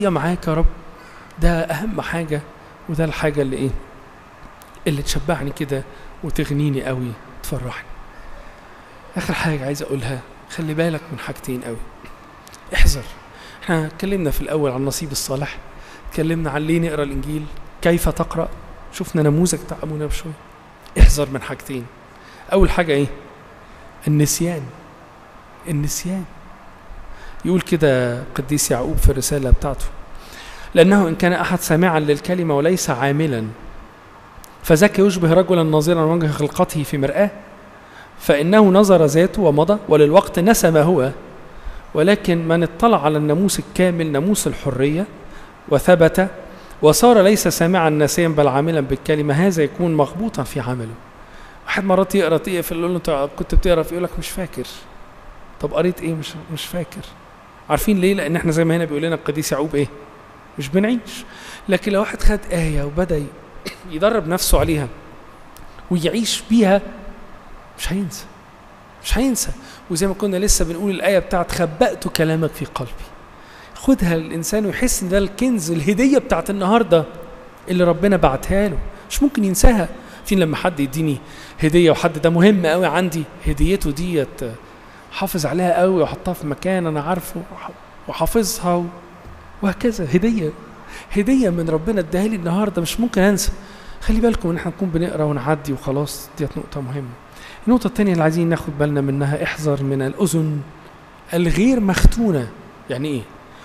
يا معاك يا رب ده اهم حاجه وده الحاجه اللي ايه اللي تشبعني كده وتغنيني قوي تفرحني اخر حاجه عايز اقولها خلي بالك من حاجتين قوي احذر احنا اتكلمنا في الاول عن النصيب الصالح اتكلمنا عن ليه نقرا الانجيل كيف تقرا شفنا نموذج بتاع ابونا بشوي احذر من حاجتين اول حاجه ايه النسيان النسيان يقول كده قديس يعقوب في الرساله بتاعته لانه ان كان احد سامعا للكلمه وليس عاملا فذاك يشبه رجلا ناظرا وجه خلقته في مرآة فإنه نظر ذاته ومضى وللوقت نسى ما هو ولكن من اطلع على الناموس الكامل ناموس الحرية وثبت وصار ليس سامعا ناسيا بل عاملا بالكلمة هذا يكون مغبوطا في عمله واحد مرات يقرا يقفل يقول له انت كنت بتقرا في يقول لك مش فاكر طب قريت ايه مش مش فاكر عارفين ليه لان احنا زي ما هنا بيقول لنا القديس يعقوب ايه مش بنعيش لكن لو واحد خد ايه وبدا يدرب نفسه عليها ويعيش بيها مش هينسى مش هينسى وزي ما كنا لسه بنقول الآية بتاعت خبأت كلامك في قلبي خدها الإنسان ويحس إن ده الكنز الهدية بتاعت النهاردة اللي ربنا بعتها له مش ممكن ينساها فين لما حد يديني هدية وحد ده مهم قوي عندي هديته ديت حافظ عليها قوي واحطها في مكان أنا عارفه وحافظها وهكذا هدية هديه من ربنا اداها لي النهارده مش ممكن انسى خلي بالكم ان احنا نكون بنقرا ونعدي وخلاص ديت نقطه مهمه النقطه الثانيه اللي عايزين ناخد بالنا منها احذر من الاذن الغير مختونه يعني ايه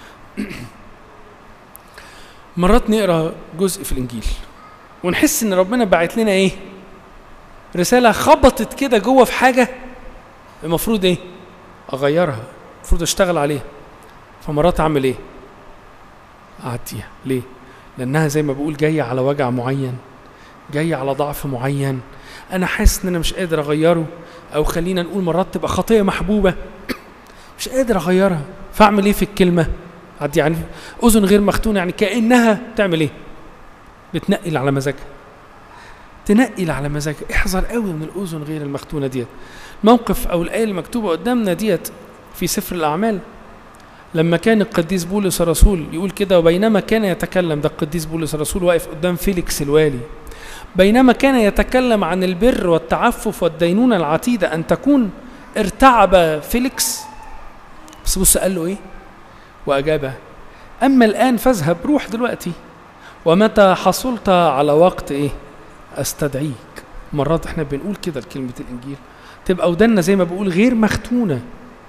مرات نقرا جزء في الانجيل ونحس ان ربنا باعت لنا ايه رساله خبطت كده جوه في حاجه المفروض ايه اغيرها المفروض اشتغل عليها فمرات اعمل ايه أعديها ليه؟ لأنها زي ما بقول جاية على وجع معين جاية على ضعف معين أنا حاسس إن أنا مش قادر أغيره أو خلينا نقول مرات تبقى خطية محبوبة مش قادر أغيرها فأعمل إيه في الكلمة؟ عدي يعني أذن غير مختونة يعني كأنها بتعمل إيه؟ بتنقل على مزاجها تنقل على مزاجها احذر قوي من الأذن غير المختونة ديت موقف أو الآية المكتوبة قدامنا ديت في سفر الأعمال لما كان القديس بولس الرسول يقول كده وبينما كان يتكلم ده القديس بولس الرسول واقف قدام فيليكس الوالي بينما كان يتكلم عن البر والتعفف والدينونة العتيدة أن تكون ارتعب فيليكس بس بص قال له إيه وأجابه أما الآن فاذهب روح دلوقتي ومتى حصلت على وقت إيه أستدعيك مرات احنا بنقول كده لكلمة الإنجيل تبقى ودنا زي ما بقول غير مختونة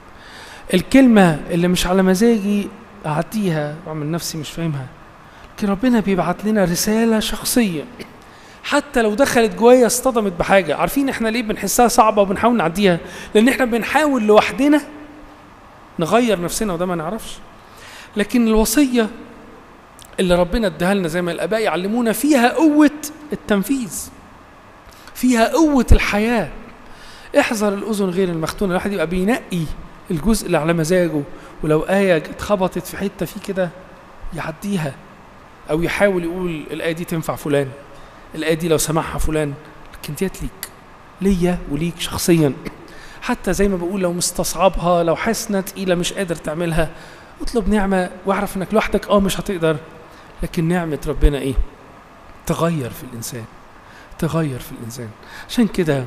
الكلمة اللي مش على مزاجي أعديها وأعمل نفسي مش فاهمها لكن ربنا بيبعت لنا رسالة شخصية حتى لو دخلت جوايا اصطدمت بحاجة عارفين احنا ليه بنحسها صعبة وبنحاول نعديها لأن احنا بنحاول لوحدنا نغير نفسنا وده ما نعرفش لكن الوصية اللي ربنا اداها لنا زي ما الآباء يعلمونا فيها قوة التنفيذ فيها قوة الحياة احذر الأذن غير المختونة الواحد يبقى بينقي الجزء اللي على مزاجه ولو آية اتخبطت في حتة فيه كده يعديها أو يحاول يقول الآية دي تنفع فلان الآية دي لو سمعها فلان لكن ديت ليك ليا وليك شخصيا حتى زي ما بقول لو مستصعبها لو حاسس انها تقيلة مش قادر تعملها اطلب نعمة واعرف انك لوحدك اه مش هتقدر لكن نعمة ربنا ايه تغير في الإنسان تغير في الإنسان عشان كده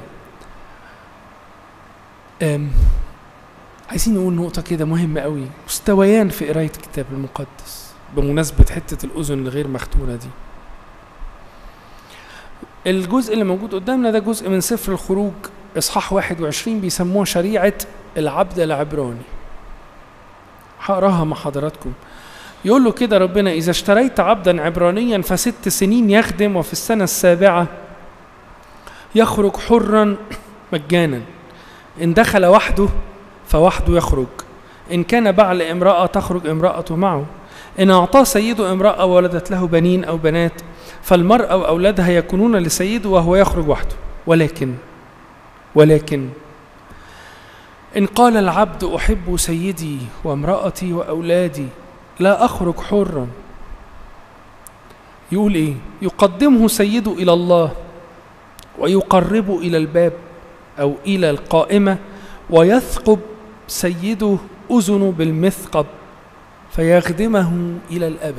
عايزين نقول نقطة كده مهمة قوي مستويان في قراية الكتاب المقدس بمناسبة حتة الأذن الغير مختونة دي الجزء اللي موجود قدامنا ده جزء من سفر الخروج إصحاح 21 بيسموه شريعة العبد العبراني هقراها مع حضراتكم يقول له كده ربنا إذا اشتريت عبدا عبرانيا فست سنين يخدم وفي السنة السابعة يخرج حرا مجانا إن دخل وحده فوحده يخرج إن كان بعل امرأة تخرج امرأته معه إن أعطاه سيده امرأة ولدت له بنين أو بنات فالمرأة وأولادها يكونون لسيده وهو يخرج وحده ولكن ولكن إن قال العبد أحب سيدي وامرأتي وأولادي لا أخرج حرا يقول إيه يقدمه سيده إلى الله ويقربه إلى الباب أو إلى القائمة ويثقب سيده أذنه بالمثقب فيخدمه إلى الأبد